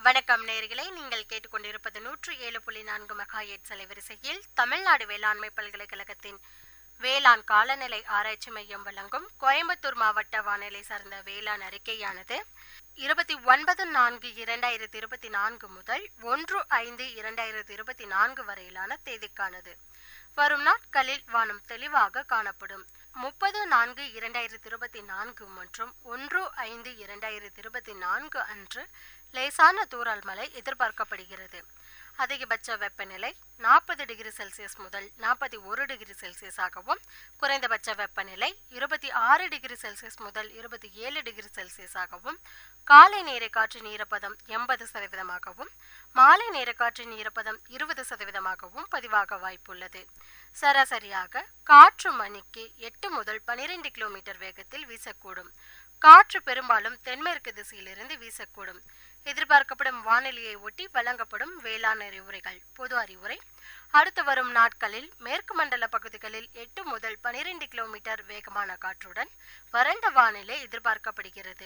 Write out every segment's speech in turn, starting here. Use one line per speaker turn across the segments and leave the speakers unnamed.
வணக்கம் நேயர்களே நீங்கள் கேட்டுக்கொண்டிருப்பது நூற்று ஏழு புள்ளி நான்கு மெகாஹெட் அலைவரிசையில் தமிழ்நாடு வேளாண்மை பல்கலைக்கழகத்தின் வேளாண் காலநிலை ஆராய்ச்சி மையம் வழங்கும் கோயம்புத்தூர் மாவட்ட வானிலை சார்ந்த வேளாண் அறிக்கையானது இருபத்தி ஒன்பது நான்கு இரண்டாயிரத்தி இருபத்தி நான்கு முதல் ஒன்று ஐந்து இரண்டாயிரத்தி இருபத்தி நான்கு வரையிலான தேதிக்கானது வரும் நாட்களில் வானம் தெளிவாக காணப்படும் முப்பது நான்கு இரண்டாயிரத்தி இருபத்தி நான்கு மற்றும் ஒன்று ஐந்து இரண்டாயிரத்தி இருபத்தி நான்கு அன்று லேசான தூறல் மழை எதிர்பார்க்கப்படுகிறது அதிகபட்ச வெப்பநிலை நாற்பது டிகிரி செல்சியஸ் முதல் நாற்பத்தி ஒரு டிகிரி செல்சியஸாகவும் குறைந்தபட்ச வெப்பநிலை இருபத்தி ஆறு டிகிரி செல்சியஸ் முதல் இருபத்தி ஏழு டிகிரி செல்சியஸாகவும் காலை நேர காற்றின் ஈரப்பதம் எண்பது சதவீதமாகவும் மாலை நேர காற்றின் ஈரப்பதம் இருபது சதவீதமாகவும் பதிவாக வாய்ப்புள்ளது சராசரியாக காற்று மணிக்கு எட்டு முதல் பனிரெண்டு கிலோமீட்டர் வேகத்தில் வீசக்கூடும் காற்று பெரும்பாலும் தென்மேற்கு திசையிலிருந்து வீசக்கூடும் எதிர்பார்க்கப்படும் வானிலையை ஒட்டி வழங்கப்படும் வேளாண் அறிவுரைகள் பொது அறிவுரை அடுத்து வரும் நாட்களில் மேற்கு மண்டல பகுதிகளில் எட்டு முதல் பனிரெண்டு கிலோமீட்டர் வேகமான காற்றுடன் வறண்ட வானிலை எதிர்பார்க்கப்படுகிறது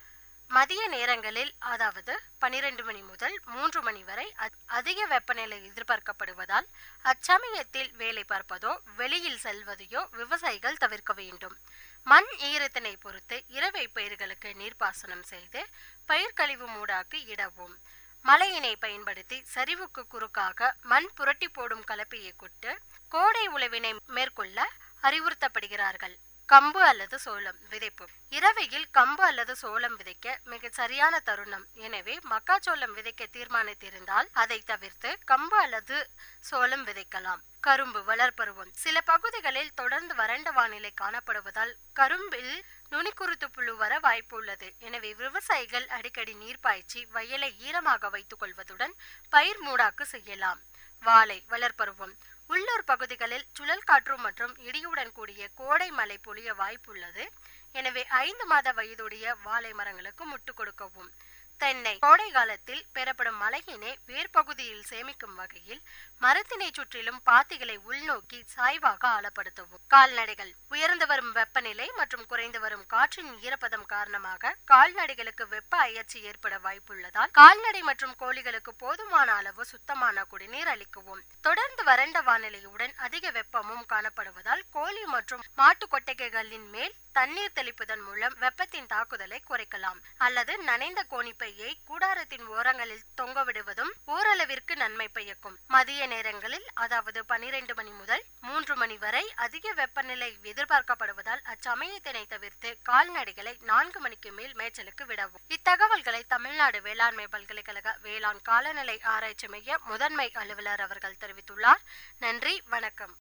மதிய நேரங்களில் அதாவது பனிரெண்டு மணி முதல் மூன்று மணி வரை அ- அதிக வெப்பநிலை எதிர்பார்க்கப்படுவதால் அச்சமயத்தில் வேலை பார்ப்பதோ வெளியில் செல்வதையோ விவசாயிகள் தவிர்க்க வேண்டும் மண் ஈரத்தினை பொறுத்து இரவை பயிர்களுக்கு நீர்ப்பாசனம் செய்து பயிர் கழிவு மூடாக்கு இடவும் மழையினை பயன்படுத்தி சரிவுக்கு குறுக்காக மண் புரட்டி போடும் கலப்பையை கொட்டு கோடை உழவினை மேற்கொள்ள அறிவுறுத்தப்படுகிறார்கள் கம்பு அல்லது சோளம் விதைப்பு இரவையில் கம்பு அல்லது சோளம் விதைக்க மிக சரியான தருணம் எனவே மக்காச்சோளம் விதைக்க தீர்மானித்திருந்தால் அதை தவிர்த்து கம்பு அல்லது சோளம் விதைக்கலாம் கரும்பு வளர்ப்பருவம் சில பகுதிகளில் தொடர்ந்து வறண்ட வானிலை காணப்படுவதால் கரும்பில் நுனிக்குருத்து புழு வர வாய்ப்பு உள்ளது எனவே விவசாயிகள் அடிக்கடி நீர் பாய்ச்சி வயலை ஈரமாக வைத்துக் கொள்வதுடன் பயிர் மூடாக்கு செய்யலாம் வாழை வளர்ப்பருவம் உள்ளூர் பகுதிகளில் சுழல் காற்று மற்றும் இடியுடன் கூடிய கோடை மழை பொழிய வாய்ப்புள்ளது எனவே ஐந்து மாத வயதுடைய வாழை மரங்களுக்கு முட்டு கொடுக்கவும் தென்னை கோடை காலத்தில் பெறப்படும் மழையினை வேர்பகுதியில் சேமிக்கும் வகையில் மரத்தினை சுற்றிலும் பாத்திகளை உள்நோக்கி சாய்வாக ஆழப்படுத்தவும் கால்நடைகள் உயர்ந்து வரும் வெப்பநிலை மற்றும் குறைந்து வரும் காற்றின் ஈரப்பதம் காரணமாக கால்நடைகளுக்கு வெப்ப அயற்சி ஏற்பட வாய்ப்புள்ளதால் கால்நடை மற்றும் கோழிகளுக்கு போதுமான அளவு சுத்தமான குடிநீர் அளிக்கவும் தொடர்ந்து வறண்ட வானிலையுடன் அதிக வெப்பமும் காணப்படுவதால் கோழி மற்றும் மாட்டு கொட்டகைகளின் மேல் தண்ணீர் தெளிப்பதன் மூலம் வெப்பத்தின் தாக்குதலை குறைக்கலாம் அல்லது நனைந்த கோணிப்பையை கூடாரத்தின் ஓரங்களில் தொங்க விடுவதும் ஓரளவிற்கு நன்மை பயக்கும் மதிய நேரங்களில் அதாவது பனிரெண்டு மணி முதல் மூன்று மணி வரை அதிக வெப்பநிலை எதிர்பார்க்கப்படுவதால் அச்சமயத்தினை தவிர்த்து கால்நடைகளை நான்கு மணிக்கு மேல் மேய்ச்சலுக்கு விடவும் இத்தகவல்களை தமிழ்நாடு வேளாண்மை பல்கலைக்கழக வேளாண் காலநிலை ஆராய்ச்சி மைய முதன்மை அலுவலர் அவர்கள் தெரிவித்துள்ளார் நன்றி வணக்கம்